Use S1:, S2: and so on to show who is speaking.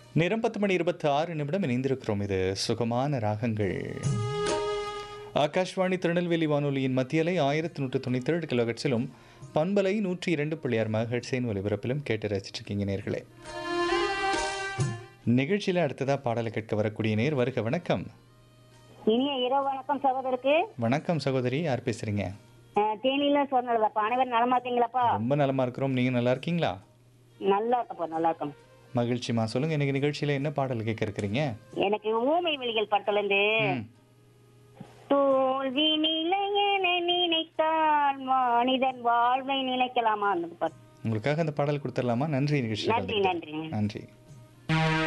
S1: நேரம் பத்து மணி இருபத்தி ஆறு நிமிடம் இணைந்திருக்கிறோம் இது சுகமான ராகங்கள் ஆகாஷ்வாணி திருநெல்வேலி வானொலியின் மத்தியலை ஆயிரத்தி நூற்று தொண்ணூற்றி ஏழு கிலோஹெட்ஸிலும் பண்பலை நூற்றி இரண்டு புள்ளியார் மகட்சேன் ஒலிபரப்பிலும் கேட்டு ரசிச்சிருக்கீங்க நேர்களே நிகழ்ச்சியில் அடுத்ததாக பாடலை கேட்க வரக்கூடிய நேர் வருக வணக்கம்
S2: இனிய இரவு வணக்கம் சகோதரருக்கு
S1: வணக்கம் சகோதரி யார் பேசுறீங்க
S2: அஹ், தேனியில சொன்னதுப்பா அனைவரும் நலமா இருக்கீங்களாப்பா
S1: ரொம்ப நலமா இருக்கிறோம் நீங்க நல்லா இருக்கீங்களா
S2: நல்லா இருக்கப்பா நல்லா இருக்கும்
S1: மகிழ்ச்சிமா சொல்லுங்க இன்னைக்கு நிகழ்ச்சியில என்ன பாடல் கேட்க இருக்கிறீங்க
S2: எனக்கு ஊமை விழிகள் படத்துல இருந்து
S1: ம்.
S2: தோல்வி நிலையென நினைத்தால் மனிதன் வாழ்வை நிலைக்கலாமா அந்த பாட்டு
S1: உங்களுக்காக அந்த பாடல் கொடுத்துடலாமா நன்றி நிகழ்ச்சி
S2: நன்றி நன்றி
S1: நன்றி